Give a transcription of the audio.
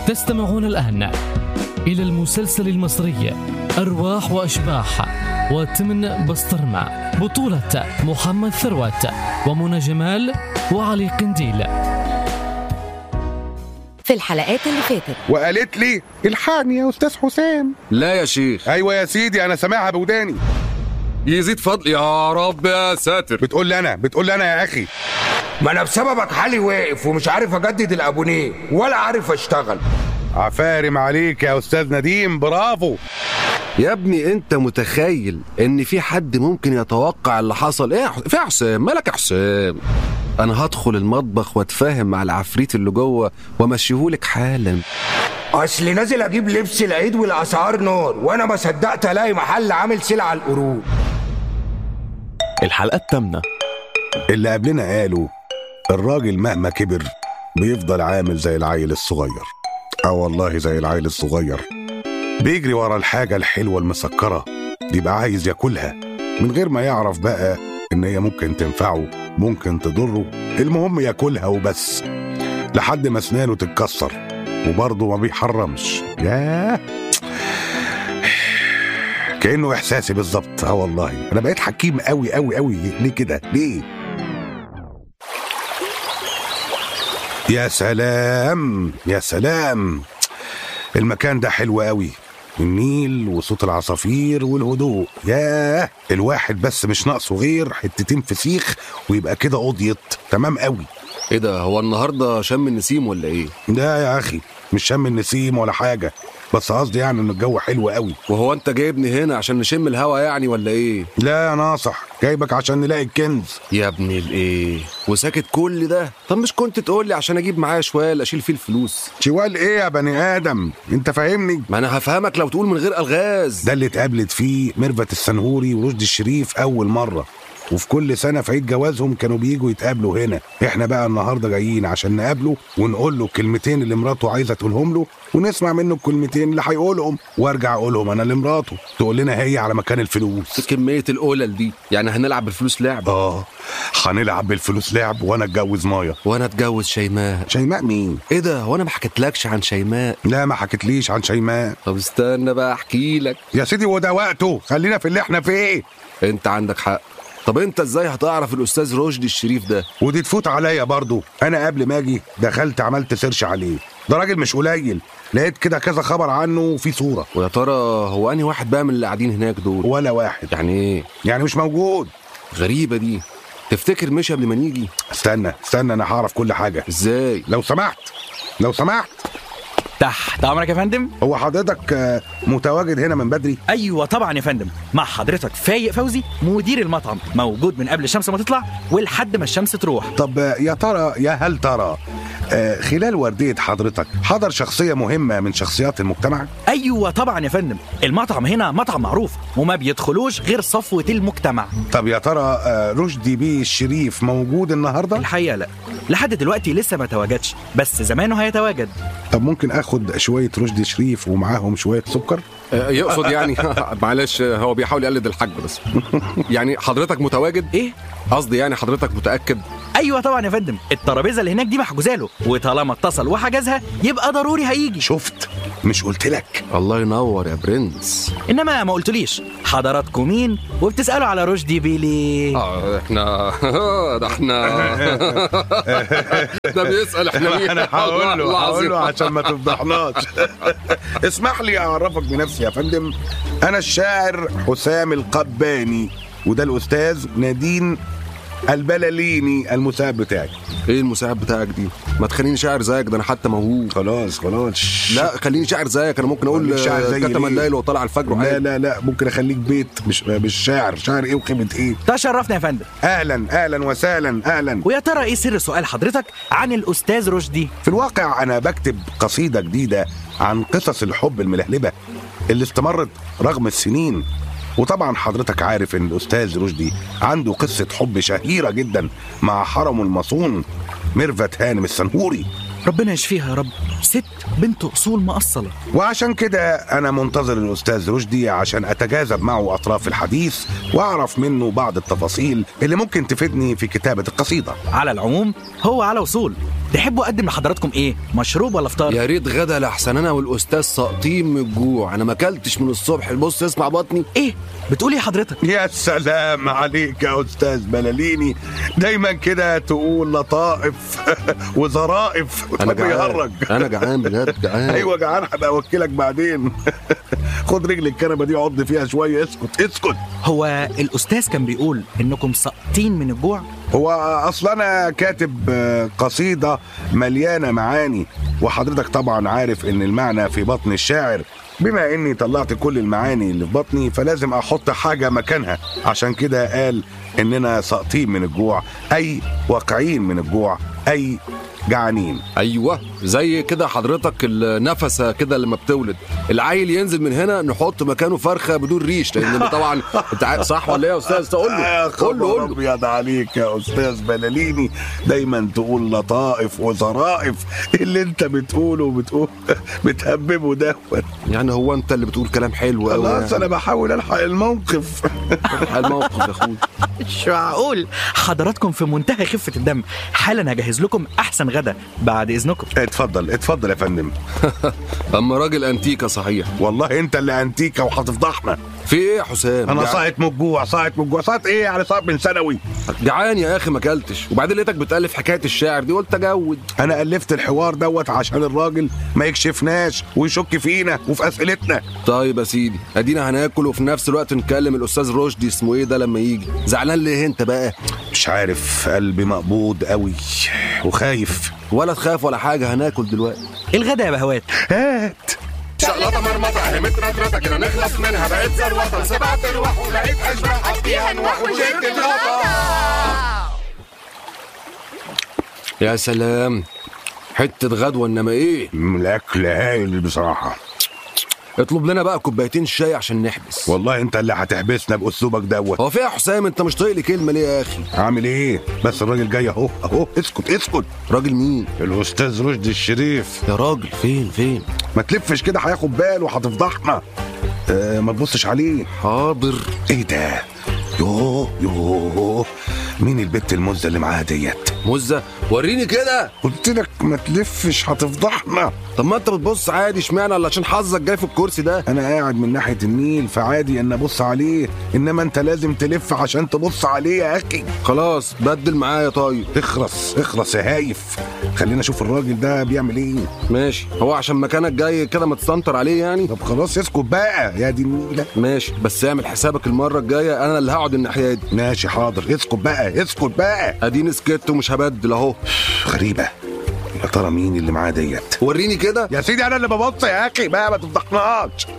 تستمعون الآن إلى المسلسل المصري أرواح وأشباح وتمن بسطرمة بطولة محمد ثروت ومنى جمال وعلي قنديل في الحلقات اللي فاتت وقالت لي الحقني يا استاذ حسام لا يا شيخ ايوه يا سيدي انا سامعها بوداني يزيد فضل يا رب يا ساتر بتقول لي انا بتقول لي انا يا اخي ما انا بسببك حالي واقف ومش عارف اجدد الابونيه ولا عارف اشتغل عفارم عليك يا استاذ نديم برافو يا ابني انت متخيل ان في حد ممكن يتوقع اللي حصل ايه يا ح- في يا حسام مالك يا حسام انا هدخل المطبخ واتفاهم مع العفريت اللي جوه وامشيهولك حالا اصل نازل اجيب لبس العيد والاسعار نار وانا ما صدقت الاقي محل عامل سلع على القرود الحلقة الثامنة اللي قبلنا قالوا الراجل مهما كبر بيفضل عامل زي العيل الصغير اه والله زي العيل الصغير بيجري ورا الحاجة الحلوة المسكرة يبقى عايز ياكلها من غير ما يعرف بقى ان هي ممكن تنفعه ممكن تضره المهم ياكلها وبس لحد ما اسنانه تتكسر وبرضه ما بيحرمش ياه كانه احساسي بالظبط اه والله انا بقيت حكيم قوي قوي قوي ليه كده ليه يا سلام يا سلام المكان ده حلو قوي النيل وصوت العصافير والهدوء ياه الواحد بس مش ناقصه غير حتتين فسيخ ويبقى كده قضيت تمام قوي ايه ده هو النهارده شم النسيم ولا ايه ده يا اخي مش شم النسيم ولا حاجه بس قصدي يعني ان الجو حلو قوي وهو انت جايبني هنا عشان نشم الهوا يعني ولا ايه لا يا ناصح جايبك عشان نلاقي الكنز يا ابني الايه وساكت كل ده طب مش كنت تقول لي عشان اجيب معايا شوال اشيل فيه الفلوس شوال ايه يا بني ادم انت فاهمني ما انا هفهمك لو تقول من غير الغاز ده اللي اتقابلت فيه ميرفت السنهوري ورشدي الشريف اول مره وفي كل سنه في عيد جوازهم كانوا بييجوا يتقابلوا هنا احنا بقى النهارده جايين عشان نقابله ونقول له الكلمتين اللي مراته عايزه تقولهم له ونسمع منه الكلمتين اللي هيقولهم وارجع اقولهم انا لمراته تقول لنا هي على مكان الفلوس كمية القلل دي يعني هنلعب بالفلوس لعب اه هنلعب بالفلوس لعب وانا اتجوز مايا وانا اتجوز شيماء شيماء مين ايه ده هو انا ما حكيتلكش عن شيماء لا ما حكيتليش عن شيماء طب استنى بقى احكي لك يا سيدي وده وقته خلينا في اللي احنا فيه انت عندك حق طب انت ازاي هتعرف الاستاذ رشدي الشريف ده ودي تفوت عليا برضو انا قبل ما اجي دخلت عملت سيرش عليه ده راجل مش قليل لقيت كده كذا خبر عنه وفي صوره ويا ترى هو انهي واحد بقى من اللي قاعدين هناك دول ولا واحد يعني ايه يعني مش موجود غريبه دي تفتكر مشي قبل ما نيجي استنى استنى انا هعرف كل حاجه ازاي لو سمحت لو سمحت تحت امرك يا فندم هو حضرتك آه، متواجد هنا من بدري ايوه طبعا يا فندم مع حضرتك فايق فوزي مدير المطعم موجود من قبل الشمس ما تطلع ولحد ما الشمس تروح طب آه، يا ترى يا هل ترى آه، خلال وردية حضرتك حضر شخصية مهمة من شخصيات المجتمع ايوه طبعا يا فندم المطعم هنا مطعم معروف وما بيدخلوش غير صفوه المجتمع طب يا ترى آه، رشدي بيه الشريف موجود النهاردة الحقيقه لا لحد دلوقتي لسه ما تواجدش بس زمانه هيتواجد طب ممكن اخد شوية رشدي شريف ومعاهم شوية سكر آه، يقصد يعني معلش آه، هو بيحاول يقلد الحاج بس يعني حضرتك متواجد ايه قصدي يعني حضرتك متاكد ايوه طبعا يا فندم الترابيزه اللي هناك دي محجوزه له وطالما اتصل وحجزها يبقى ضروري هيجي شفت مش قلت لك الله ينور يا برنس انما ما قلتليش حضراتكم مين وبتسالوا على رشدي بيلي اه احنا ده احنا ده بيسال احنا مين انا هقول والله له هقول العظيم. له عشان ما تفضحناش اسمح لي اعرفك بنفسي يا فندم انا الشاعر حسام القباني وده الاستاذ نادين البلاليني المساعد بتاعي ايه المساعد بتاعك دي ما تخليني شاعر زيك ده انا حتى موهوب خلاص خلاص لا خليني شاعر زيك انا ممكن اقول خليك شاعر زي كتم ليه؟ الليل وطلع الفجر لا عادي لا لا ممكن اخليك بيت مش مش شاعر شاعر ايه وقيمه ايه تشرفنا يا فندم اهلا اهلا وسهلا اهلا ويا ترى ايه سر سؤال حضرتك عن الاستاذ رشدي في الواقع انا بكتب قصيده جديده عن قصص الحب الملهلبه اللي استمرت رغم السنين وطبعا حضرتك عارف ان الاستاذ رشدي عنده قصه حب شهيره جدا مع حرمه المصون ميرفت هانم السنهوري ربنا يشفيها يا رب ست بنت اصول مقصله وعشان كده انا منتظر الاستاذ رشدي عشان اتجاذب معه اطراف الحديث واعرف منه بعض التفاصيل اللي ممكن تفيدني في كتابه القصيده على العموم هو على وصول تحبوا اقدم لحضراتكم ايه مشروب ولا فطار يا ريت غدا لحسن انا والاستاذ ساقطين من الجوع انا ما اكلتش من الصبح بص اسمع بطني ايه بتقول ايه حضرتك يا سلام عليك يا استاذ بلاليني دايما كده تقول لطائف وظرائف انا بيهرج جعان انا جعان بجد جعان ايوه جعان هبقى اوكلك بعدين خد رجل الكنبه دي عض فيها شويه اسكت اسكت هو الاستاذ كان بيقول انكم ساقطين من الجوع هو اصل انا كاتب آه، قصيده مليانه معاني وحضرتك طبعا عارف ان المعنى في بطن الشاعر بما اني طلعت كل المعاني اللي في بطني فلازم احط حاجه مكانها عشان كده قال اننا ساقطين من الجوع اي واقعين من الجوع اي جعانين ايوه زي كده حضرتك النفسه كده لما بتولد العيل ينزل من هنا نحط مكانه فرخه بدون ريش لان طبعا انت عارف صح ولا ايه يا استاذ قول يا له قول له خبر قول له ابيض عليك يا استاذ بلاليني دايما تقول لطائف وظرائف اللي انت بتقوله بتقول بتهببه دوت يعني هو انت اللي بتقول كلام حلو قوي خلاص انا بحاول الحق الموقف الموقف يا اخويا مش معقول حضراتكم في منتهى خفه الدم حالا هجهز لكم احسن غدا بعد اذنكم اتفضل اتفضل يا فندم اما راجل انتيكا صحيح والله انت اللي انتيكا وهتفضحنا في ايه يا حسام انا جع- صاعت من الجوع صاعت من الجوع صاعت ايه يعني صاعت من ثانوي جعان يا اخي ما اكلتش وبعدين لقيتك بتالف حكايه الشاعر دي قلت اجود انا الفت الحوار دوت عشان الراجل ما يكشفناش ويشك فينا وفي اسئلتنا طيب يا سيدي ادينا هناكل وفي نفس الوقت نكلم الاستاذ رشدي اسمه ايه ده لما يجي زعلان ليه انت بقى مش عارف قلبي مقبوض قوي وخايف ولا تخاف ولا حاجه هناكل دلوقتي الغدا يا بهوات هات شقلطة مرمطة هرمت رطرطة كده نخلص منها بقيت زروطة سبعة ارواح ولقيت اشباح حطيها نوح وشلت الغطا يا سلام حته غدوه انما ايه الاكل هايل بصراحه اطلب لنا بقى كوبايتين شاي عشان نحبس والله انت اللي هتحبسنا باسلوبك دوت هو في يا حسام انت مش طايق لي كلمه ليه يا اخي عامل ايه بس الراجل جاي اهو اهو اسكت اسكت راجل مين الاستاذ رشدي الشريف يا راجل فين فين ما تلفش كده هياخد باله وهتفضحنا آه ما تبصش عليه حاضر ايه ده يوه يوه مين البت المزه اللي معاها ديت مزه وريني كده قلت لك ما تلفش هتفضحنا طب ما انت بتبص عادي اشمعنى ولا عشان حظك جاي في الكرسي ده انا قاعد من ناحيه النيل فعادي ان ابص عليه انما انت لازم تلف عشان تبص عليه يا اخي خلاص بدل معايا طيب اخرس اخرس يا هايف خلينا اشوف الراجل ده بيعمل ايه ماشي هو عشان مكانك جاي كده ما تستنطر عليه يعني طب خلاص اسكت بقى يا دي النيله ماشي بس اعمل حسابك المره الجايه انا اللي هقعد الناحيه دي ماشي حاضر اسكت بقى اسكت بقى اديني سكت ومش هبدل اهو غريبه يا ترى مين اللي معاه ديت وريني كده يا سيدي انا اللي ببص يا اخي بقى ما تفضحناش